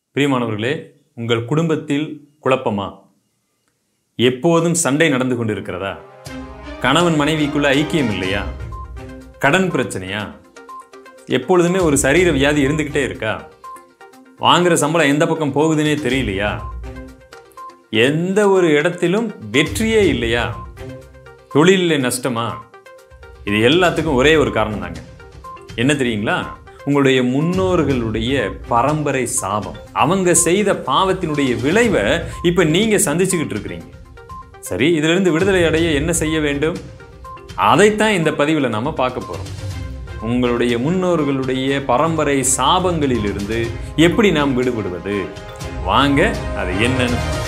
பிரியமானவர்களே உங்கள் குடும்பத்தில் குழப்பமா எப்போதும் சண்டை நடந்து கொண்டிருக்கிறதா கணவன் மனைவிக்குள்ள ஐக்கியம் இல்லையா கடன் பிரச்சனையா எப்பொழுதுமே ஒரு சரீர வியாதி இருந்துக்கிட்டே இருக்கா வாங்குற சம்பளம் எந்த பக்கம் போகுதுன்னே தெரியலையா எந்த ஒரு இடத்திலும் வெற்றியே இல்லையா தொழிலில் நஷ்டமா இது எல்லாத்துக்கும் ஒரே ஒரு காரணம் தாங்க என்ன தெரியுங்களா உங்களுடைய முன்னோர்களுடைய பரம்பரை சாபம் அவங்க செய்த பாவத்தினுடைய விளைவை இப்ப நீங்க சந்திச்சுக்கிட்டு இருக்கிறீங்க சரி இதுல இருந்து விடுதலை அடைய என்ன செய்ய வேண்டும் அதைத்தான் இந்த பதிவில் நாம பார்க்க போறோம் உங்களுடைய முன்னோர்களுடைய பரம்பரை சாபங்களிலிருந்து எப்படி நாம் விடுபடுவது வாங்க அது என்னன்னு பார்ப்போம்.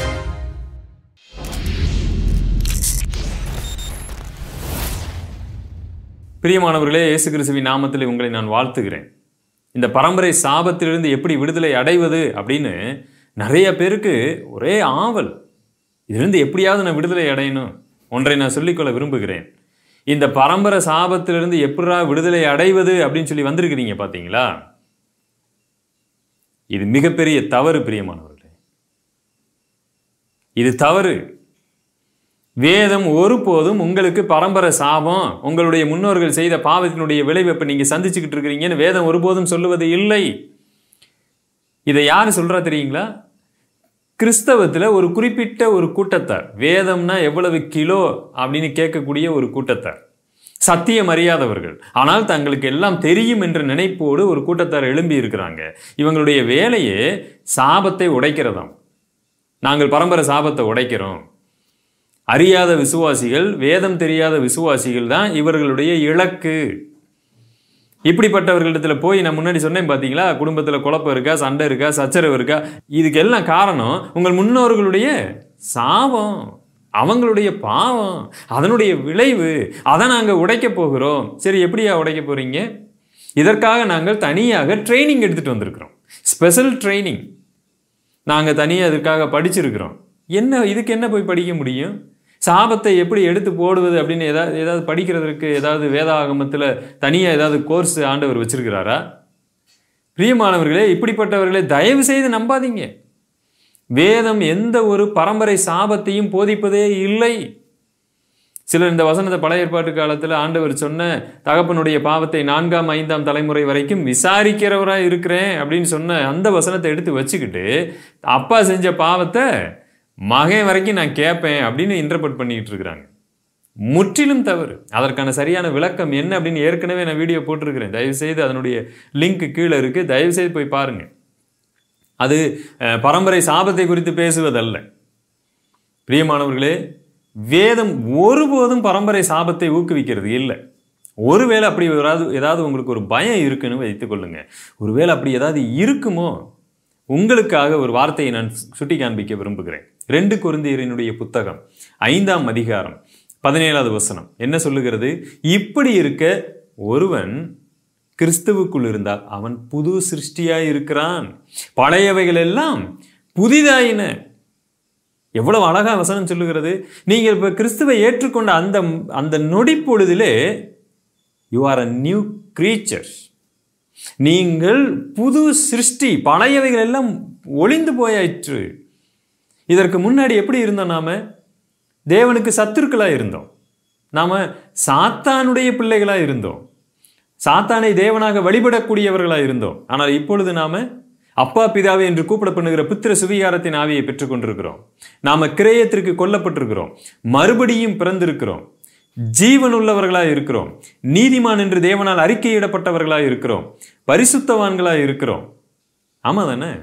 பிரியமானவர்களே இயேசு கிறிஸ்துவின் நாமத்தில் உங்களை நான் வாழ்த்துகிறேன் இந்த பரம்பரை சாபத்திலிருந்து எப்படி விடுதலை அடைவது அப்படின்னு நிறைய பேருக்கு ஒரே ஆவல் இதிலிருந்து எப்படியாவது நான் விடுதலை அடையணும் ஒன்றை நான் சொல்லிக்கொள்ள விரும்புகிறேன் இந்த பரம்பரை சாபத்திலிருந்து எப்படா விடுதலை அடைவது அப்படின்னு சொல்லி வந்திருக்கிறீங்க பார்த்தீங்களா இது மிகப்பெரிய தவறு பிரியமானவர்களே இது தவறு வேதம் ஒருபோதும் உங்களுக்கு பரம்பரை சாபம் உங்களுடைய முன்னோர்கள் செய்த பாவத்தினுடைய விளைவை இப்ப நீங்க சந்திச்சுக்கிட்டு இருக்கிறீங்கன்னு வேதம் ஒருபோதும் சொல்லுவது இல்லை இதை யாரு சொல்றா தெரியுங்களா கிறிஸ்தவத்துல ஒரு குறிப்பிட்ட ஒரு கூட்டத்தார் வேதம்னா எவ்வளவு கிலோ அப்படின்னு கேட்கக்கூடிய ஒரு கூட்டத்தார் சத்தியம் அறியாதவர்கள் ஆனால் தங்களுக்கு எல்லாம் தெரியும் என்ற நினைப்போடு ஒரு கூட்டத்தார் எழும்பி இருக்கிறாங்க இவங்களுடைய வேலையே சாபத்தை உடைக்கிறதாம் நாங்கள் பரம்பரை சாபத்தை உடைக்கிறோம் அறியாத விசுவாசிகள் வேதம் தெரியாத விசுவாசிகள் தான் இவர்களுடைய இலக்கு இப்படிப்பட்டவர்களிடத்துல போய் நான் முன்னாடி சொன்னேன் பார்த்தீங்களா குடும்பத்தில் குழப்பம் இருக்கா சண்டை இருக்கா சச்சரவு இருக்கா இதுக்கு எல்லாம் காரணம் உங்கள் முன்னோர்களுடைய சாபம் அவங்களுடைய பாவம் அதனுடைய விளைவு அதை நாங்கள் உடைக்க போகிறோம் சரி எப்படியா உடைக்க போறீங்க இதற்காக நாங்கள் தனியாக ட்ரைனிங் எடுத்துட்டு வந்திருக்கிறோம் ஸ்பெஷல் ட்ரைனிங் நாங்கள் தனியாக இதுக்காக படிச்சிருக்கிறோம் என்ன இதுக்கு என்ன போய் படிக்க முடியும் சாபத்தை எப்படி எடுத்து போடுவது அப்படின்னு ஏதாவது ஏதாவது படிக்கிறதுக்கு ஏதாவது வேதாகமத்தில் தனியாக ஏதாவது கோர்ஸ் ஆண்டவர் வச்சிருக்கிறாரா பிரியமானவர்களே இப்படிப்பட்டவர்களே தயவு செய்து நம்பாதீங்க வேதம் எந்த ஒரு பரம்பரை சாபத்தையும் போதிப்பதே இல்லை சிலர் இந்த வசனத்தை பழைய ஏற்பாட்டு காலத்தில் ஆண்டவர் சொன்ன தகப்பனுடைய பாவத்தை நான்காம் ஐந்தாம் தலைமுறை வரைக்கும் விசாரிக்கிறவராக இருக்கிறேன் அப்படின்னு சொன்ன அந்த வசனத்தை எடுத்து வச்சுக்கிட்டு அப்பா செஞ்ச பாவத்தை மகன் வரைக்கும் நான் கேட்பேன் அப்படின்னு இன்டர்பிரட் பண்ணிக்கிட்டு இருக்கிறாங்க முற்றிலும் தவறு அதற்கான சரியான விளக்கம் என்ன அப்படின்னு ஏற்கனவே நான் வீடியோ போட்டிருக்கிறேன் தயவு செய்து அதனுடைய லிங்க் கீழே இருக்கு தயவு செய்து போய் பாருங்க அது அஹ், பரம்பரை சாபத்தை குறித்து பேசுவதல்ல பிரியமானவர்களே வேதம் ஒருபோதும் பரம்பரை சாபத்தை ஊக்குவிக்கிறது இல்லை ஒருவேளை அப்படி ஏதாவது ஏதாவது உங்களுக்கு ஒரு பயம் இருக்குன்னு வைத்துக் கொள்ளுங்க ஒருவேளை அப்படி ஏதாவது இருக்குமோ உங்களுக்காக ஒரு வார்த்தையை நான் சுட்டி காண்பிக்க விரும்புகிறேன் ரெண்டு குருந்தியரினுடைய புத்தகம் ஐந்தாம் அதிகாரம் பதினேழாவது வசனம் என்ன சொல்லுகிறது இப்படி இருக்க ஒருவன் கிறிஸ்துவுக்குள் இருந்தால் அவன் புது சிருஷ்டியாய் இருக்கிறான் பழையவைகள் எல்லாம் புதிதாயின எவ்வளவு அழகா வசனம் சொல்லுகிறது நீங்கள் இப்ப கிறிஸ்துவை ஏற்றுக்கொண்ட அந்த அந்த நொடி பொழுதிலே you are a new creatures நீங்கள் புது சிருஷ்டி பழையவைகள் எல்லாம் ஒளிந்து போயாயிற்று இதற்கு முன்னாடி எப்படி இருந்தோம் நாம தேவனுக்கு சத்துருக்களா இருந்தோம் நாம சாத்தானுடைய பிள்ளைகளா இருந்தோம் சாத்தானை தேவனாக வழிபடக்கூடியவர்களா இருந்தோம் ஆனால் இப்பொழுது நாம அப்பா பிதாவே என்று கூப்பிடப்படுகிற புத்திர சுவிகாரத்தின் ஆவியை பெற்றுக்கொண்டிருக்கிறோம் நாம கிரயத்திற்கு கொல்லப்பட்டிருக்கிறோம் மறுபடியும் பிறந்திருக்கிறோம் ஜீவன் உள்ளவர்களா இருக்கிறோம் நீதிமான் என்று தேவனால் அறிக்கையிடப்பட்டவர்களா இருக்கிறோம் பரிசுத்தவான்களா இருக்கிறோம் ஆமா தானே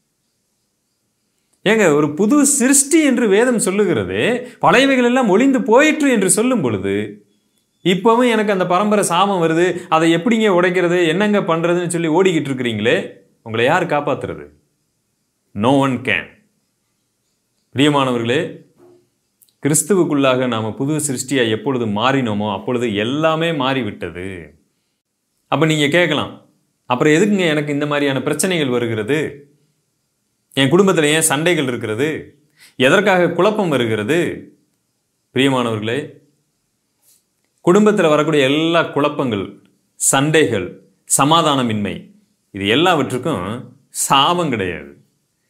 ஏங்க ஒரு புது சிருஷ்டி என்று வேதம் சொல்லுகிறது பழையவைகள் எல்லாம் ஒளிந்து போயிற்று என்று சொல்லும் பொழுது இப்பவும் எனக்கு அந்த பரம்பரை சாபம் வருது அதை எப்படிங்க உடைக்கிறது என்னங்க பண்றதுன்னு சொல்லி ஓடிக்கிட்டு இருக்கிறீங்களே உங்களை யார் காப்பாத்துறது நோ ஒன் கேன் பிரியமானவர்களே கிறிஸ்துவுக்குள்ளாக நாம புது சிருஷ்டியா எப்பொழுது மாறினோமோ அப்பொழுது எல்லாமே மாறிவிட்டது அப்ப நீங்க கேட்கலாம் அப்புறம் எதுக்குங்க எனக்கு இந்த மாதிரியான பிரச்சனைகள் வருகிறது என் குடும்பத்தில் ஏன் சண்டைகள் இருக்கிறது எதற்காக குழப்பம் வருகிறது பிரியமானவர்களே குடும்பத்தில் வரக்கூடிய எல்லா குழப்பங்கள் சண்டைகள் சமாதானமின்மை இது எல்லாவற்றுக்கும் சாபம் கிடையாது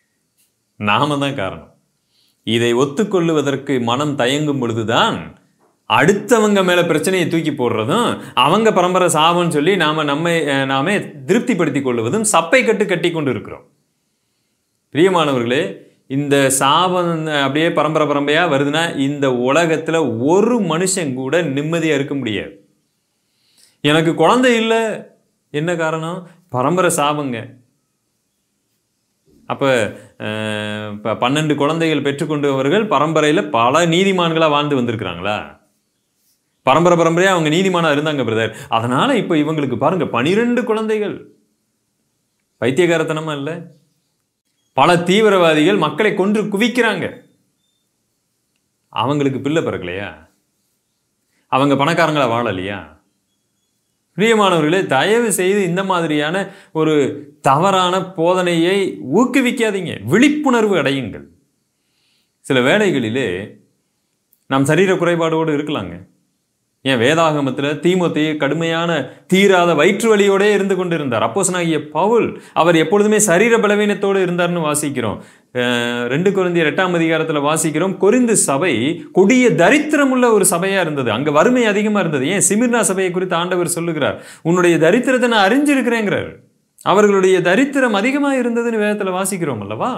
நாம தான் காரணம் இதை ஒத்துக்கொள்ளுவதற்கு மனம் தயங்கும் பொழுதுதான் அடுத்தவங்க மேல பிரச்சனையை தூக்கி போடுறதும் அவங்க பரம்பரை சாபம்னு சொல்லி நாம நம்மை அஹ், நாமே திருப்திப்படுத்திக் கொள்வதும் சப்பை கட்டு கட்டி கொண்டு இருக்கிறோம் பிரியமானவர்களே இந்த சாபம் அப்படியே பரம்பரை பரம்பரையா வருதுன்னா இந்த உலகத்துல ஒரு மனுஷன் கூட நிம்மதியா இருக்க முடியாது எனக்கு குழந்தை இல்லை என்ன காரணம் பரம்பரை சாபங்க அப்போ இப்போ பன்னெண்டு குழந்தைகள் பெற்றுக்கொண்டவர்கள் பரம்பரையில் பல நீதிமான்களாக வாழ்ந்து வந்திருக்கிறாங்களா பரம்பரை பரம்பரையாக அவங்க நீதிமானா இருந்தாங்க பிரதர் அதனால இப்போ இவங்களுக்கு பாருங்க பனிரெண்டு குழந்தைகள் பைத்தியகாரத்தனமா இல்லை பல தீவிரவாதிகள் மக்களை கொன்று குவிக்கிறாங்க அவங்களுக்கு பிள்ளை பிறக்கலையா அவங்க பணக்காரங்களா வாழலையா பிரியமானவர்களே தயவு செய்து இந்த மாதிரியான ஒரு தவறான போதனையை ஊக்குவிக்காதீங்க விழிப்புணர்வு அடையுங்கள் சில வேளைகளிலே நாம் சரீர குறைபாடோடு இருக்கலாங்க ஏன் வேதாகமத்தில் தீமோத்தேயு கடுமையான தீராத வயிற்று வலியோடே இருந்து கொண்டிருந்தார் அப்போஸ்தலனாகிய பவுல் அவர் எப்பொழுதுமே சரீர பலவீனத்தோடு இருந்தார்னு வாசிக்கிறோம் அஹ் ரெண்டு குழந்தையர் எட்டாம் அதிகாரத்தில் வாசிக்கிறோம் கொரிந்து சபை கொடிய தரித்திரமுள்ள ஒரு சபையா இருந்தது அங்க வறுமை அதிகமா இருந்தது ஏன் சிமிர்னா சபையை குறித்து ஆண்டவர் சொல்லுகிறார் உன்னுடைய தரித்திரத்தை நான் அறிஞ்சிருக்கிறேங்கிறார் அவர்களுடைய தரித்திரம் அதிகமா இருந்ததுன்னு வேதத்துல வாசிக்கிறோம் அல்லவா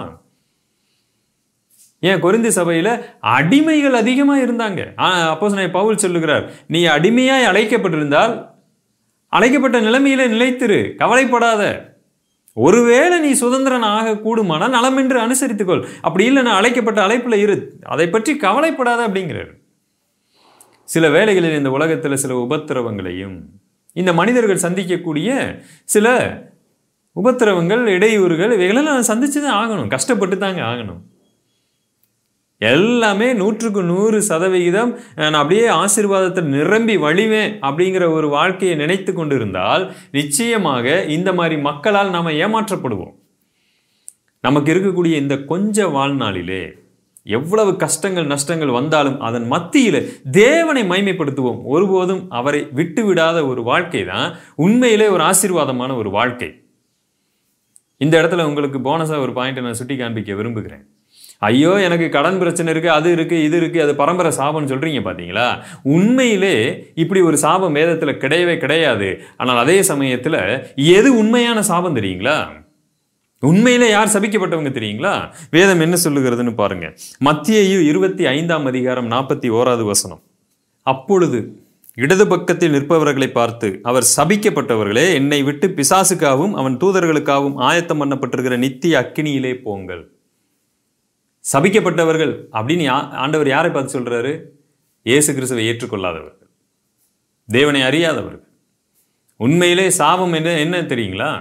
ஏன் கொரிந்தி சபையில அடிமைகள் அதிகமா இருந்தாங்க அப்போ பவுல் சொல்லுகிறார் நீ அடிமையாய் அழைக்கப்பட்டிருந்தால் அழைக்கப்பட்ட நிலைமையில நிலைத்திரு கவலைப்படாத ஒருவேளை நீ சுதந்திரன் ஆக கூடுமானால் நலமென்று அனுசரித்துக்கொள் அப்படி இல்லை நான் அழைக்கப்பட்ட அழைப்புல இரு அதை பற்றி கவலைப்படாத அப்படிங்கிறார் சில வேளைகளில் இந்த உலகத்தில் சில உபத்திரவங்களையும் இந்த மனிதர்கள் சந்திக்கக்கூடிய சில உபத்திரவங்கள் இடையூறுகள் இவைகளெல்லாம் நான் சந்திச்சு தான் ஆகணும் கஷ்டப்பட்டு தாங்க ஆகணும் எல்லாமே நூற்றுக்கு நூறு சதவிகிதம் நான் அப்படியே ஆசீர்வாதத்தில் நிரம்பி வழிவேன் அப்படிங்கிற ஒரு வாழ்க்கையை நினைத்து கொண்டிருந்தால் நிச்சயமாக இந்த மாதிரி மக்களால் நாம் ஏமாற்றப்படுவோம் நமக்கு இருக்கக்கூடிய இந்த கொஞ்ச வாழ்நாளிலே எவ்வளவு கஷ்டங்கள் நஷ்டங்கள் வந்தாலும் அதன் மத்தியில் தேவனை மைமைப்படுத்துவோம் ஒருபோதும் அவரை விட்டு விடாத ஒரு வாழ்க்கை தான் உண்மையிலே ஒரு ஆசீர்வாதமான ஒரு வாழ்க்கை இந்த இடத்துல உங்களுக்கு போனஸாக ஒரு பாயிண்ட்டை நான் சுட்டி காண்பிக்க விரும்புகிறேன் ஐயோ எனக்கு கடன் பிரச்சனை இருக்கு அது இருக்கு இது இருக்கு அது பரம்பரை சாபம்னு சொல்றீங்க பாத்தீங்களா உண்மையிலே இப்படி ஒரு சாபம் வேதத்துல கிடையவே கிடையாது ஆனால் அதே சமயத்துல எது உண்மையான சாபம் தெரியுங்களா உண்மையிலே யார் சபிக்கப்பட்டவங்க தெரியுங்களா வேதம் என்ன சொல்லுகிறதுன்னு பாருங்க மத்தியு இருபத்தி ஐந்தாம் அதிகாரம் நாற்பத்தி ஓராவது வசனம் அப்பொழுது இடது பக்கத்தில் நிற்பவர்களை பார்த்து அவர் சபிக்கப்பட்டவர்களே என்னை விட்டு பிசாசுக்காகவும் அவன் தூதர்களுக்காகவும் ஆயத்தம் பண்ணப்பட்டிருக்கிற நித்திய அக்கினியிலே போங்கள் சபிக்கப்பட்டவர்கள் அப்படின்னு யா- ஆண்டவர் யாரை பார்த்து சொல்றாரு இயேசு கிறிஸ்துவை ஏற்றுக்கொள்ளாதவர்கள் தேவனை அறியாதவர்கள் உண்மையிலே சாபம் என்ன என்ன தெரியுங்களா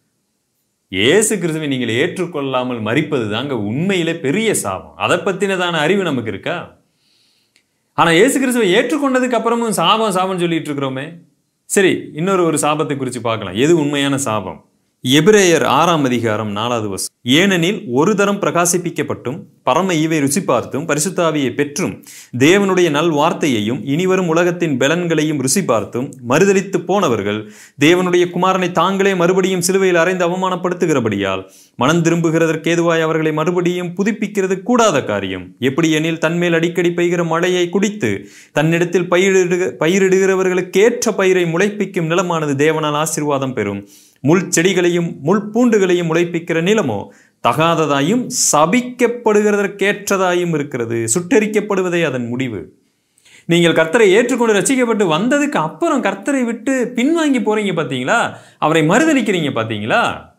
இயேசு கிறிஸ்துவை நீங்கள் ஏற்றுக்கொள்ளாமல் மறிப்பது தாங்க உண்மையிலே பெரிய சாபம் அதை பத்தினதான அறிவு நமக்கு இருக்கா ஆனா இயேசு கிறிஸ்துவை ஏற்றுக்கொண்டதுக்கு அப்புறமும் சாபம் சாபம் சொல்லிட்டு இருக்கிறோமே சரி இன்னொரு ஒரு சாபத்தை குறித்து பார்க்கலாம் எது உண்மையான சாபம் எபிரேயர் ஆறாம் அதிகாரம் நாலாவது வசனம் ஏனெனில் ஒரு தரம் பிரகாசிப்பிக்கப்பட்டும் பரம ஈவை ருசி பார்த்தும் பரிசுத்தாவியை பெற்றும் தேவனுடைய நல் வார்த்தையையும் இனிவரும் உலகத்தின் பலன்களையும் ருசி பார்த்தும் மறுதலித்து போனவர்கள் தேவனுடைய குமாரனை தாங்களே மறுபடியும் சிலுவையில் அறைந்து அவமானப்படுத்துகிறபடியால் மனம் திரும்புகிறதற்கு ஏதுவாய் அவர்களை மறுபடியும் புதுப்பிக்கிறது கூடாத காரியம் எப்படி எனில் தன்மேல் அடிக்கடி பெய்கிற மழையை குடித்து தன்னிடத்தில் பயிரிடுக பயிரிடுகிறவர்களுக்கேற்ற பயிரை முளைப்பிக்கும் நிலமானது தேவனால் ஆசீர்வாதம் பெறும் முள் செடிகளையும் முள் பூண்டுகளையும் முளைப்பிக்கிற நிலமோ தகாததாயும் சபிக்கப்படுகிறதற்கேற்றதாயும் இருக்கிறது சுட்டெரிக்கப்படுவதே அதன் முடிவு நீங்கள் கர்த்தரை ஏற்றுக்கொண்டு ரசிக்கப்பட்டு வந்ததுக்கு அப்புறம் கர்த்தரை விட்டு பின்வாங்கி போறீங்க பார்த்தீங்களா அவரை மறுதலிக்கிறீங்க பார்த்தீங்களா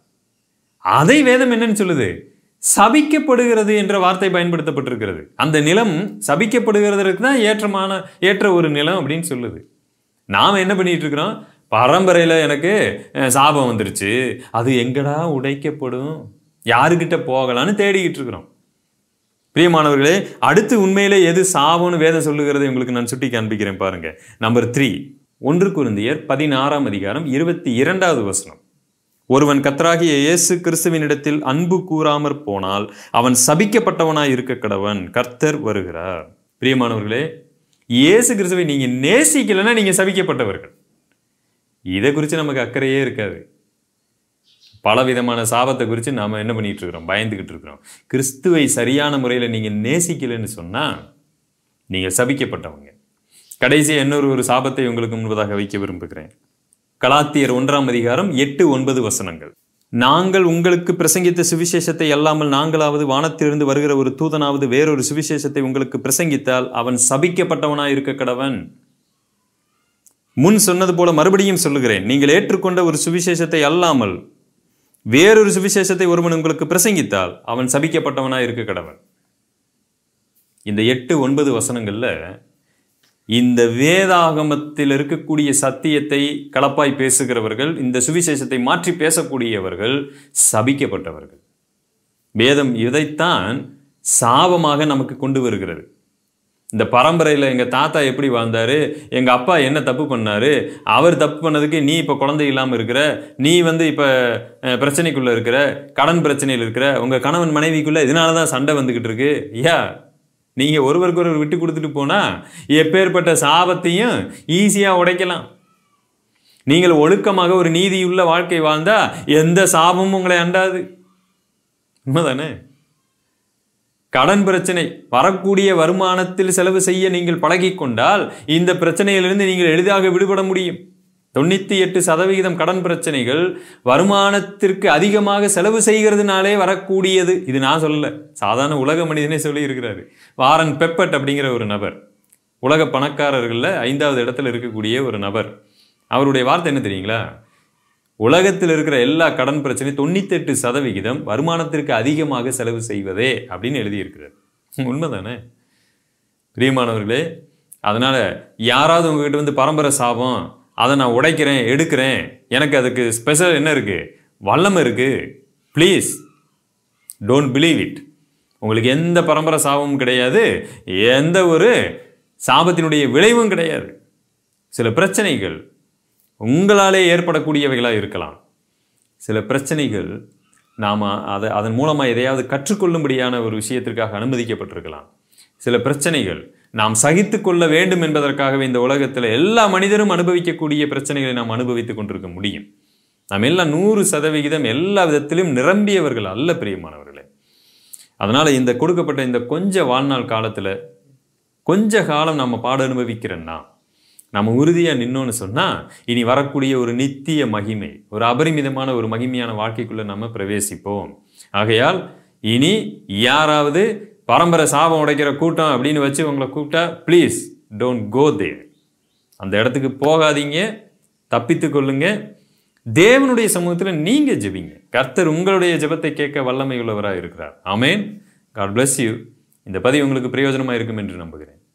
அதை வேதம் என்னன்னு சொல்லுது சபிக்கப்படுகிறது என்ற வார்த்தை பயன்படுத்தப்பட்டிருக்கிறது அந்த நிலம் சபிக்கப்படுகிறதற்கு தான் ஏற்றமான ஏற்ற ஒரு நிலம் அப்படின்னு சொல்லுது நாம் என்ன பண்ணிட்டு இருக்கிறோம் பரம்பரையில் எனக்கு அஹ், சாபம் வந்துருச்சு அது எங்கடா உடைக்கப்படும் யாருக்கிட்ட போகலான்னு தேடிக்கிட்டு இருக்கிறோம் பிரியமானவர்களே அடுத்து உண்மையிலே எது சாபம்னு வேதம் சொல்லுகிறதை உங்களுக்கு நான் சுட்டி காண்பிக்கிறேன் பாருங்க நம்பர் த்ரீ ஒன்று குருந்தியர் பதினாறாம் அதிகாரம் இருபத்தி இரண்டாவது வசனம் ஒருவன் கத்தராகிய இயேசு கிறிஸ்துவினிடத்தில் அன்பு கூறாமற் போனால் அவன் சபிக்கப்பட்டவனாய் இருக்க கடவன் கர்த்தர் வருகிறார் பிரியமானவர்களே இயேசு கிறிஸ்துவை நீங்க நேசிக்கலைன்னா நீங்க சபிக்கப்பட்டவர்கள் இதை குறித்து நமக்கு அக்கறையே இருக்காது பலவிதமான சாபத்தை குறித்து நாம் என்ன பண்ணிட்டு இருக்கிறோம் பயந்துக்கிட்டு இருக்கிறோம் கிறிஸ்துவை சரியான முறையில் நீங்கள் நேசிக்கலைன்னு சொன்னால் நீங்கள் சபிக்கப்பட்டவங்க கடைசியாக இன்னொரு ஒரு சாபத்தை உங்களுக்கு முன்பதாக வைக்க விரும்புகிறேன் கலாத்தியர் ஒன்றாம் அதிகாரம் எட்டு ஒன்பது வசனங்கள் நாங்கள் உங்களுக்கு பிரசங்கித்த சுவிசேஷத்தை அல்லாமல் நாங்களாவது வானத்திலிருந்து வருகிற ஒரு தூதனாவது வேறொரு சுவிசேஷத்தை உங்களுக்கு பிரசங்கித்தால் அவன் சபிக்கப்பட்டவனாய் இருக்க கடவன் முன் சொன்னது போல மறுபடியும் சொல்லுகிறேன் நீங்கள் ஏற்றுக்கொண்ட ஒரு சுவிசேஷத்தை அல்லாமல் வேறொரு சுவிசேஷத்தை ஒருவன் உங்களுக்கு பிரசங்கித்தால் அவன் சபிக்கப்பட்டவனாய் இருக்க கடவன் இந்த எட்டு ஒன்பது வசனங்கள்ல இந்த வேதாகமத்தில் இருக்கக்கூடிய சத்தியத்தை கலப்பாய் பேசுகிறவர்கள் இந்த சுவிசேஷத்தை மாற்றி பேசக்கூடியவர்கள் சபிக்கப்பட்டவர்கள் வேதம் இதைத்தான் சாபமாக நமக்கு கொண்டு வருகிறது இந்த பரம்பரையில் எங்கள் தாத்தா எப்படி வாழ்ந்தாரு எங்கள் அப்பா என்ன தப்பு பண்ணாரு அவர் தப்பு பண்ணதுக்கு நீ இப்போ குழந்தை இல்லாமல் இருக்கிற நீ வந்து இப்போ அஹ், பிரச்சனைக்குள்ள இருக்கிற கடன் பிரச்சனையில் இருக்கிற உங்கள் கணவன் மனைவிக்குள்ள இதனால தான் சண்டை வந்துக்கிட்டு இருக்கு ஐயா நீங்கள் ஒருவருக்கு ஒருவர் விட்டு கொடுத்துட்டு போனால் எப்பேற்பட்ட சாபத்தையும் ஈஸியாக உடைக்கலாம் நீங்கள் ஒழுக்கமாக ஒரு நீதியுள்ள வாழ்க்கை வாழ்ந்தா எந்த சாபமும் உங்களை அண்டாது உண்மைதானே கடன் பிரச்சனை வரக்கூடிய வருமானத்தில் செலவு செய்ய நீங்கள் பழகிக் கொண்டால் இந்த பிரச்சனையிலிருந்து நீங்கள் எளிதாக விடுபட முடியும் தொண்ணூற்றி எட்டு சதவிகிதம் கடன் பிரச்சனைகள் வருமானத்திற்கு அதிகமாக செலவு செய்கிறதுனாலே வரக்கூடியது இது நான் சொல்லல சாதாரண உலக மனிதனே சொல்லி இருக்கிறாரு வாரன் பெப்பட் அப்படிங்கிற ஒரு நபர் உலக பணக்காரர்களில் ஐந்தாவது இடத்துல இருக்கக்கூடிய ஒரு நபர் அவருடைய வார்த்தை என்ன தெரியுங்களா உலகத்தில் இருக்கிற எல்லா கடன் பிரச்சனை தொண்ணூத்தெட்டு சதவிகிதம் வருமானத்திற்கு அதிகமாக செலவு செய்வதே அப்படின்னு எழுதியிருக்கிறார் உண்மைதானே பிரியமானவர்களே அதனால யாராவது உங்ககிட்ட வந்து பரம்பரை சாபம் அதை நான் உடைக்கிறேன் எடுக்கிறேன் எனக்கு அதுக்கு ஸ்பெஷல் என்ன இருக்கு வல்லமை இருக்கு ப்ளீஸ் டோன்ட் பிலீவ் இட் உங்களுக்கு எந்த பரம்பரை சாபமும் கிடையாது எந்த ஒரு சாபத்தினுடைய விளைவும் கிடையாது சில பிரச்சனைகள் உங்களாலே ஏற்படக்கூடியவைகளாக இருக்கலாம் சில பிரச்சனைகள் நாம் அதை அதன் மூலமாக எதையாவது கற்றுக்கொள்ளும்படியான ஒரு விஷயத்திற்காக அனுமதிக்கப்பட்டிருக்கலாம் சில பிரச்சனைகள் நாம் சகித்து கொள்ள வேண்டும் என்பதற்காகவே இந்த உலகத்தில் எல்லா மனிதரும் அனுபவிக்கக்கூடிய பிரச்சனைகளை நாம் அனுபவித்துக் கொண்டிருக்க முடியும் நாம் எல்லாம் நூறு சதவிகிதம் எல்லா விதத்திலும் நிரம்பியவர்கள் அல்ல பிரியமானவர்களே அதனால இந்த கொடுக்கப்பட்ட இந்த கொஞ்ச வாழ்நாள் காலத்துல கொஞ்ச காலம் நம்ம பாட அனுபவிக்கிறோன்னா நம்ம உறுதியாக நின்னோன்னு சொன்னால் இனி வரக்கூடிய ஒரு நித்திய மகிமை ஒரு அபரிமிதமான ஒரு மகிமையான வாழ்க்கைக்குள்ளே நம்ம பிரவேசிப்போம் ஆகையால் இனி யாராவது பரம்பரை சாபம் உடைக்கிற கூட்டம் அப்படின்னு வச்சு உங்களை கூப்பிட்டா ப்ளீஸ் டோன்ட் கோ தேர் அந்த இடத்துக்கு போகாதீங்க தப்பித்து கொள்ளுங்க தேவனுடைய சமூகத்தில் நீங்க ஜெபிங்க கர்த்தர் உங்களுடைய ஜெபத்தை கேட்க வல்லமை உள்ளவராக இருக்கிறார் ஆமேன் காட் bless யூ இந்த பதிவு உங்களுக்கு பிரயோஜனமாக இருக்கும் என்று நம்புகிறேன்